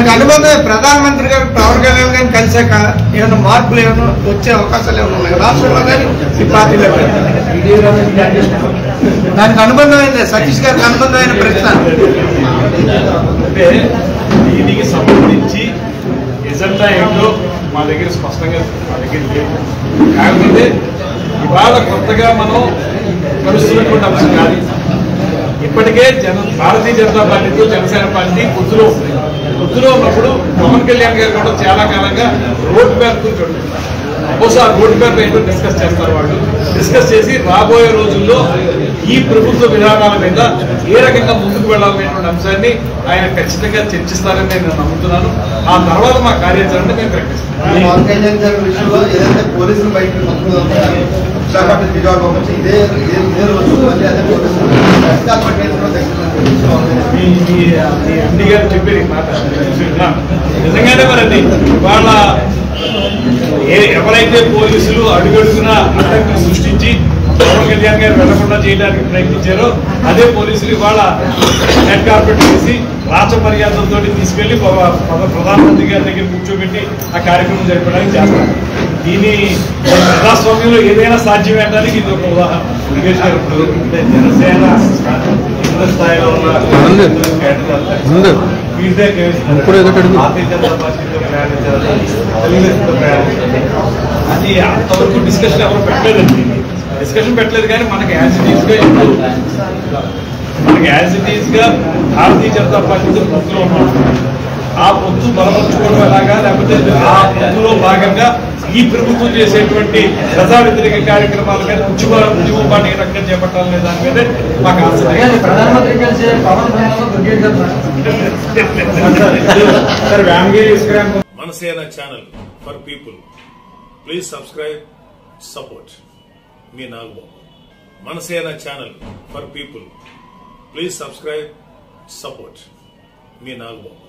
దానికి అనుబంధం ప్రధానమంత్రి గారు పవన్ కళ్యాణ్ గారిని కలిసాక ఏమైనా మార్పులు ఏమైనా వచ్చే అవకాశాలు ఏమైనా ఉన్నాయి రాష్ట్రంలో కానీ ఈ పార్టీలో కానీ దానికి అనుబంధమైంది సతీష్ గారికి అనుబంధమైన ప్రశ్న అంటే దీనికి సంబంధించి ఎజెండా ఏంటో మా దగ్గర స్పష్టంగా మా దగ్గర లేదు కాకపోతే ఇవాళ కొత్తగా మనం కలుస్తున్నటువంటి అంశం కాదు ఇప్పటికే జన భారతీయ జనతా పార్టీతో జనసేన పార్టీ పొత్తులో ఉంది పొత్తులో ఉన్నప్పుడు పవన్ కళ్యాణ్ గారు కూడా చాలా కాలంగా రోడ్ మ్యాప్ గురించి అడుగుతున్నారు బహుశా ఆ రోడ్ మ్యాప్ ఏంటో డిస్కస్ చేస్తారు వాళ్ళు డిస్కస్ చేసి రాబోయే రోజుల్లో ఈ ప్రభుత్వ విధానాల మీద ఏ రకంగా ముందుకు వెళ్ళాలనేటువంటి అంశాన్ని ఆయన ఖచ్చితంగా చర్చిస్తారని నేను నమ్ముతున్నాను ఆ తర్వాత మా కార్యాచరణ మేము ప్రకటిస్తాం పవన్ కళ్యాణ్ గారి విషయంలో ఏదైతే పోలీసులు బయట పంపుతున్నారు విశాఖపట్నం విజయవాడ పంపించి ఇదే ఇదే ఇదే రోజు మళ్ళీ అదే పోలీసులు విశాఖపట్నం మీ మీ మీ ఎండి గారు చెప్పారు ఈ మాట నిజంగానే మరి వాళ్ళ ఏ ఎవరైతే పోలీసులు అడుగడుగున అడ్డంకులు సృష్టించి పవన్ కళ్యాణ్ గారు వెళ్లకుండా చేయడానికి ప్రయత్నించారో అదే పోలీసులు ఇవాళ హెడ్ కార్పెట్ చేసి రాచ మర్యాదలతో తీసుకెళ్లి పవ- పవ- ప్రధానమంత్రి గారి దగ్గర కూర్చోబెట్టి ఆ కార్యక్రమం జరపడానికి చేస్తారు దీని ప్రజాస్వామ్యంలో ఏదైనా సాధ్యమేయడానికి ఇది ఒక ఉదాహరణ యోగేష్ గారు ఇప్పుడు జనసేన కింద స్థాయిలో ఉన్న కేటగిరీ ఫీడ్బ్యాక్ ఇప్పుడు ఏదో అడుగు. భారతీయ జనతా పార్టీతో ప్రయాణించారు తెలుగుదేశంతో ప్రయాణించారు అది అంతవరకు డిస్కషన్ ఎవరు పెట్టలేదండి డిస్కషన్ పెట్టలేదు కానీ మనకి యాజ్ ఇట్ ఈస్ గా ఇప్పుడు మనకి యాజ్ ఇట్ ఈస్ గా భారతీయ జనతా పార్టీతో పొత్తులో ఉన్నాం ఆ పొత్తు బలపరుచుకోవడం ఎలాగా లేకపోతే ఆ పొత్తులో భాగంగా ఈ ప్రభుత్వం చేసేటువంటి ప్రజా వ్యతిరేక కార్యక్రమాల మీద ఉద్యమ ఉద్యమపాటి ఏ రకంగా చేపట్టాలనే దాని మీద మాకు ఆసక్తి ప్రధానమంత్రి కలిసి పవన్ సార్ వ్యామగిరి ఇస్క్రామ్ Manasena channel for people please subscribe support మీ Nagababu Manasena channel for people please subscribe support మీ నాగబాబు